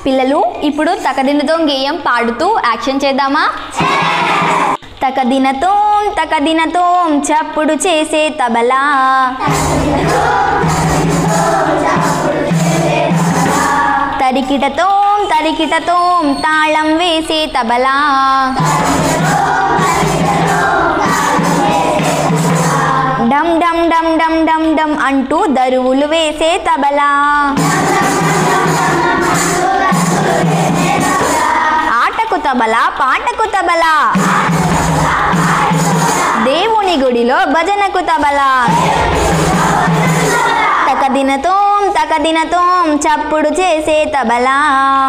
పిల్లలు ఇప్పుడు తకదినతో గేయం పాడుతూ యాక్షన్ చేద్దామా తకదినతోం తకదినతోం చప్పుడు చేసే తబలా తరికిటతోం తరికిటతోం తాళం వేసే తబలా డమ్ డమ్ డమ్ డమ్ డమ్ డమ్ అంటూ దరువులు వేసే తబలా ఆటకు తబలా పాటకు తబలా దేవుని గుడిలో భజనకు తబలా తకదినతోం తకదినతోం చప్పుడు చేసే తబలా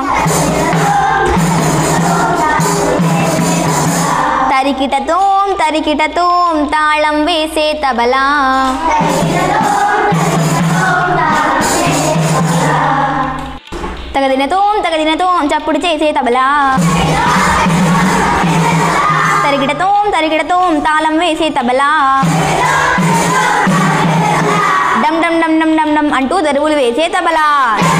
తరికిటతోం తరికిటతోం తాళం వేసే తబలా తగదినతోం తగదినతోం చప్పుడు చేసే తబలా తరిగిడతోం తరిగిడతోం తాళం వేసే తబలా డమ్ డమ్ డమ్ డమ్ డమ్ డమ్ అంటూ దరువులు వేసే తబలా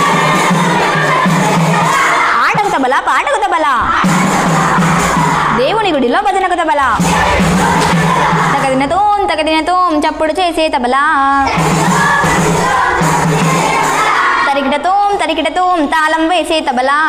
ఆటకు తబలా పాటకు తబలా దేవుని గుడిలో భజనకు తబలా తగదినతోం తగదినతోం చప్పుడు చేసే తబలా తరిగిటతోం తరిగిటతోం తాళం వేసే తబలా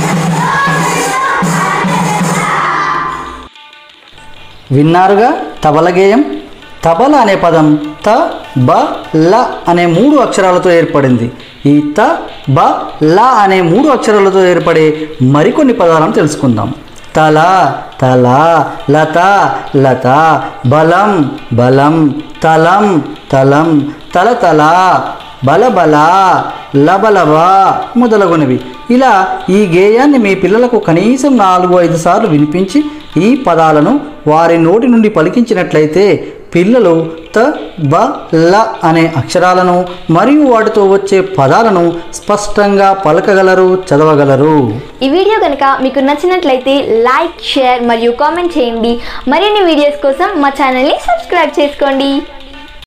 విన్నారుగా తబల గేయం తబల అనే పదం త బ ల అనే మూడు అక్షరాలతో ఏర్పడింది ఈ త బ ల అనే మూడు అక్షరాలతో ఏర్పడే మరికొన్ని పదాలను తెలుసుకుందాం తల తల లత లత బలం బలం తలం తలం తలతల బలబల లబలబ మొదలగునవి ఇలా ఈ గేయాన్ని మీ పిల్లలకు కనీసం నాలుగు ఐదు సార్లు వినిపించి ఈ పదాలను వారి నోటి నుండి పలికించినట్లయితే పిల్లలు త బ ల అనే అక్షరాలను మరియు వాటితో వచ్చే పదాలను స్పష్టంగా పలకగలరు చదవగలరు ఈ వీడియో కనుక మీకు నచ్చినట్లయితే లైక్ షేర్ మరియు కామెంట్ చేయండి మరిన్ని వీడియోస్ కోసం మా ఛానల్ని సబ్స్క్రైబ్ చేసుకోండి